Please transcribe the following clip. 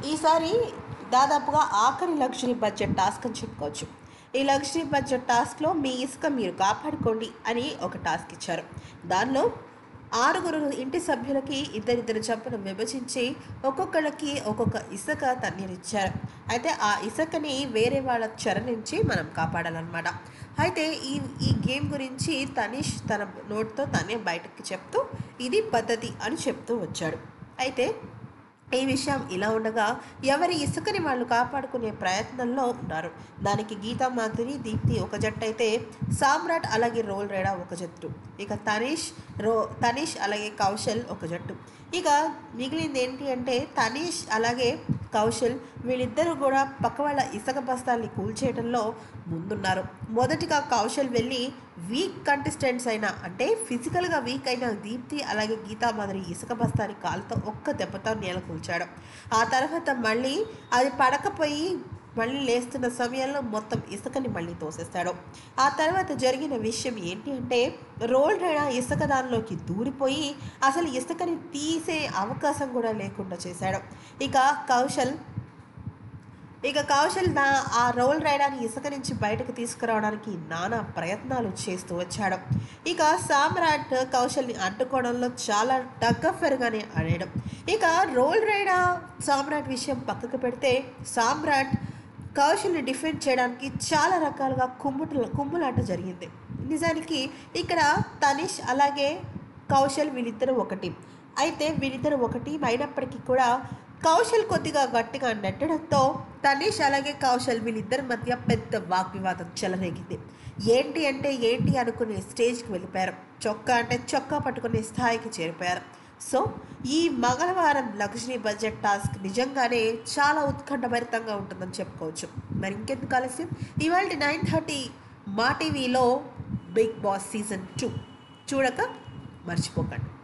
ఈసారి దాదాపుగా ఆఖరి లగ్జరీ బడ్జెట్ టాస్క్ అని చెప్పుకోవచ్చు ఈ లగ్జరీ బడ్జెట్ టాస్క్లో మీ ఇసుక మీరు కాపాడుకోండి అని ఒక టాస్క్ ఇచ్చారు దానిలో ఆరుగురు ఇంటి సభ్యులకి ఇద్దరిద్దరు చొప్పున విభజించి ఒక్కొక్కళ్ళకి ఒక్కొక్క ఇసుక తన్నీరిచ్చారు అయితే ఆ ఇసుకని వేరే వాళ్ళ చెర నుంచి మనం కాపాడాలన్నమాట అయితే ఈ ఈ గేమ్ గురించి తనీష్ తన నోట్తో తనే బయటకు చెప్తూ ఇది పద్ధతి అని చెప్తూ వచ్చాడు అయితే ఈ విషయం ఇలా ఉండగా ఎవరి ఇసుకని వాళ్ళు కాపాడుకునే ప్రయత్నంలో ఉన్నారు దానికి గీతా మాధురి దీప్తి ఒక జట్టు అయితే సామ్రాట్ అలాగే రోల్ రేడా ఒక జట్టు ఇక తనీష్ రో తనీష్ అలాగే కౌశల్ ఒక జట్టు ఇక మిగిలింది ఏంటి అంటే తనీష్ అలాగే కౌశల్ వీళ్ళిద్దరూ కూడా పక్క వాళ్ళ ఇసుక బస్తాల్ని కూల్చేయడంలో ముందున్నారు మొదటిగా కౌశల్ వెళ్ళి వీక్ కంటెస్టెంట్స్ అయిన అంటే ఫిజికల్గా వీక్ అయిన దీప్తి అలాగే గీతా మాదిరి ఇసుక బస్తాని కాలుతో ఒక్క దెబ్బతో నేల కూల్చాడు ఆ తర్వాత మళ్ళీ అది పడకపోయి మళ్ళీ లేస్తున్న సమయంలో మొత్తం ఇసుకని మళ్ళీ తోసేస్తాడు ఆ తర్వాత జరిగిన విషయం ఏంటి అంటే రోల్ రైడా ఇసుక దానిలోకి దూరిపోయి అసలు ఇసుకని తీసే అవకాశం కూడా లేకుండా చేశాడు ఇక కౌశల్ ఇక కౌశల్ నా ఆ రోల్ రైడాన్ని ఇసుక నుంచి బయటకు తీసుకురావడానికి నానా ప్రయత్నాలు చేస్తూ వచ్చాడు ఇక సామ్రాట్ కౌశల్ని అడ్డుకోవడంలో చాలా టగ్గఫెర్గానే ఆడాడు ఇక రోల్ రైడా సామ్రాట్ విషయం పక్కకు పెడితే సామ్రాట్ కౌశల్ని డిఫెండ్ చేయడానికి చాలా రకాలుగా కుమ్ముట కుమ్ములాట జరిగింది నిజానికి ఇక్కడ తనిష్ అలాగే కౌశల్ వీళ్ళిద్దరూ ఒకటి అయితే వీళ్ళిద్దరూ ఒకటి అయినప్పటికీ కూడా కౌశల్ కొద్దిగా గట్టిగా నెట్టడంతో తనీష్ అలాగే కౌశల్ వీళ్ళిద్దరి మధ్య పెద్ద వాగ్వివాదం చెలరేగింది ఏంటి అంటే ఏంటి అనుకునే స్టేజ్కి వెళ్ళిపోయారు చొక్కా అంటే చొక్కా పట్టుకునే స్థాయికి చేరిపోయారు సో ఈ మంగళవారం లగ్జరీ బడ్జెట్ టాస్క్ నిజంగానే చాలా ఉత్కంఠభరితంగా ఉంటుందని చెప్పుకోవచ్చు మరి ఇంకెందుకు ఆలస్యం ఇవాళ నైన్ థర్టీ మా టీవీలో బిగ్ బాస్ సీజన్ టూ చూడక మర్చిపోకండి